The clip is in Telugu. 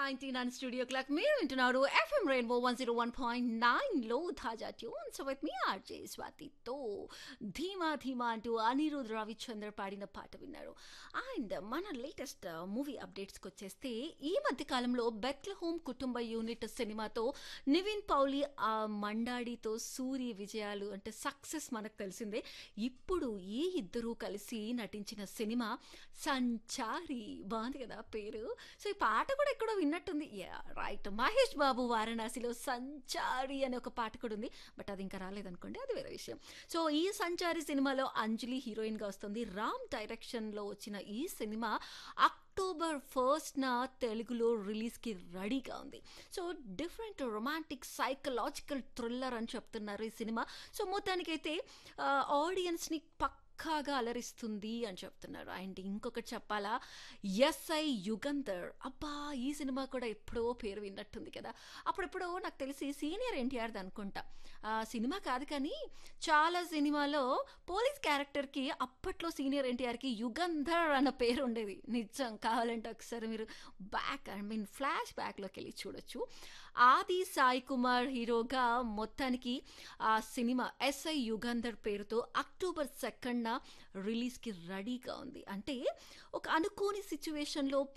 నైన్టీన్ అండ్ స్టూడియో క్లాక్ మీరు వింటున్నారు FM rainbow one zero one point నైన్లో తాజా ట్యూన్స్ విత్ మీ ఆర్జే స్వాతితో ధీమా ధీమా అంటూ అనిరుద్ రవిచంద్ర పాడిన పాట విన్నారు అండ్ మన లేటెస్ట్ మూవీ అప్డేట్స్కి వచ్చేస్తే ఈ మధ్య కాలంలో బెత్ల హోమ్ కుటుంబ యూనిట్ సినిమాతో నివిన్ పౌలి ఆ మండాడితో సూరి విజయాలు అంటే సక్సెస్ మనకు తెలిసిందే ఇప్పుడు ఈ ఇద్దరూ కలిసి నటించిన సినిమా సంచారి బాగుంది కదా పేరు సో ఈ పాట కూడా ఎక్కడో విన్నట్టుంది రైట్ మహేష్ బాబు వారణాసిలో సంచారి అనే ఒక పాట కూడా ఉంది బట్ అది ఇంకా రాలేదనుకోండి అది వేరే విషయం సో ఈ సంచారి సినిమాలో అంజలి హీరోయిన్గా వస్తుంది రామ్ డైరెక్షన్లో వచ్చిన ఈ సినిమా అక్టోబర్ ఫస్ట్న తెలుగులో రిలీజ్కి రెడీగా ఉంది so different romantic psychological thriller అని చెప్తున్నారు ఈ సినిమా సో మొత్తానికైతే ఆడియన్స్ని పక్ పక్కాగా అలరిస్తుంది అని చెప్తున్నారు అండ్ ఇంకొకటి చెప్పాలా ఎస్ఐ యుగంధర్ అబ్బా ఈ సినిమా కూడా ఎప్పుడో పేరు విన్నట్టుంది కదా అప్పుడెప్పుడో నాకు తెలిసి సీనియర్ ఎన్టీఆర్ది అనుకుంటా ఆ సినిమా కాదు కానీ చాలా సినిమాలో పోలీస్ క్యారెక్టర్కి అప్పట్లో సీనియర్ ఎన్టీఆర్కి యుగంధర్ అన్న పేరు ఉండేది నిజం కావాలంటే ఒకసారి మీరు బ్యాక్ ఐ మీన్ ఫ్లాష్ బ్యాక్లోకి వెళ్ళి చూడొచ్చు ఆది సాయి కుమార్ హీరోగా మొత్తానికి ఆ సినిమా ఎస్ఐ యుగంధర్ పేరుతో అక్టోబర్ సెకండ్న రిలీజ్కి రెడీగా ఉంది అంటే ఒక అనుకోని సిచ్యువేషన్లో